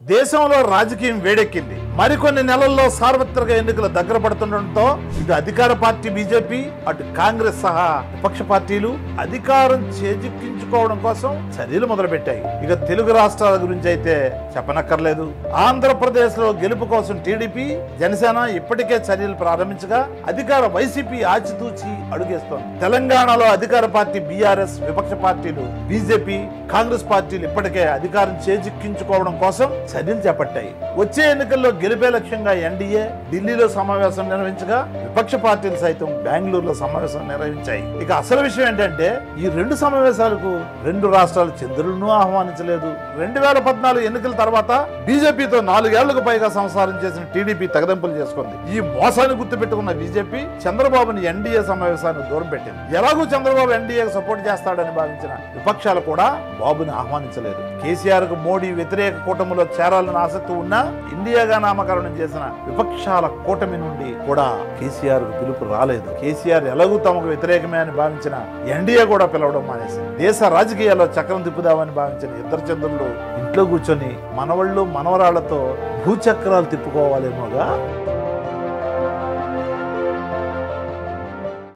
దేశంలో రాజకీయం వేడెక్కింది మరికొన్ని నెలల్లో సార్వత్రిక ఎన్నికలు దగ్గర పడుతుండటంతో ఇటు అధికార పార్టీ బీజేపీ అటు కాంగ్రెస్ సహా విపక్ష పార్టీలు అధికారం చేజిక్కించుకోవడం కోసం చర్యలు మొదలుపెట్టాయి ఇక తెలుగు రాష్ట్రాల గురించి అయితే చెప్పనక్కర్లేదు ఆంధ్రప్రదేశ్ లో గెలుపు కోసం టీడీపీ జనసేన ఇప్పటికే చర్యలు ప్రారంభించగా అధికార వైసీపీ ఆచితూచి అడుగేస్తోంది తెలంగాణలో అధికార పార్టీ బీఆర్ఎస్ విపక్ష పార్టీలు బీజేపీ కాంగ్రెస్ పార్టీలు ఇప్పటికే అధికారం చేజిక్కించుకోవడం కోసం చర్యలు చేపట్టాయి వచ్చే ఎన్నికల్లో గెలిపే లక్ష్యంగా ఎన్డీఏ ఢిల్లీలో సమావేశం నిర్వహించగా విపక్ష పార్టీలు సైతం బెంగళూరులో సమావేశం నిర్వహించాయి ఇక అసలు విషయం ఏంటంటే ఈ రెండు సమావేశాలకు రెండు రాష్ట్రాలు చంద్రులను ఆహ్వానించలేదు రెండు వేల పద్నాలుగు ఎన్నికల తర్వాత బీజేపీతో నాలుగేళ్లకు పైగా సంసారం చేసిన టీడీపీ తెగదెంపులు చేసుకుంది ఈ మోసాన్ని గుర్తుపెట్టుకున్న బీజేపీ చంద్రబాబుని ఎన్డీఏ సమావేశాన్ని దూరం పెట్టింది ఎలాగూ చంద్రబాబు ఎన్డీఏకు సపోర్ట్ చేస్తాడని భావించిన విపక్షాలు కూడా బాబుని ఆహ్వానించలేదు కేసీఆర్ కు మోడీ వ్యతిరేక కూటమిలో చేరాలని ఆసక్తి ఉన్నా ఇండియాగా నామకరణం చేసిన విపక్షాల కూటమి నుండి కూడా కేసీఆర్ కు పిలుపు రాలేదు కేసీఆర్ ఎలాగూ తమకు వ్యతిరేకమే అని భావించిన ఎన్డీఏ కూడా పిలవడం మానేసింది దేశ రాజకీయాల్లో చక్రం తిప్పుదామని భావించిన ఇద్దరు చంద్రులు ఇంట్లో కూర్చొని మనవళ్ళు మనవరాళ్లతో భూచక్రాలు తిప్పుకోవాలేమోగా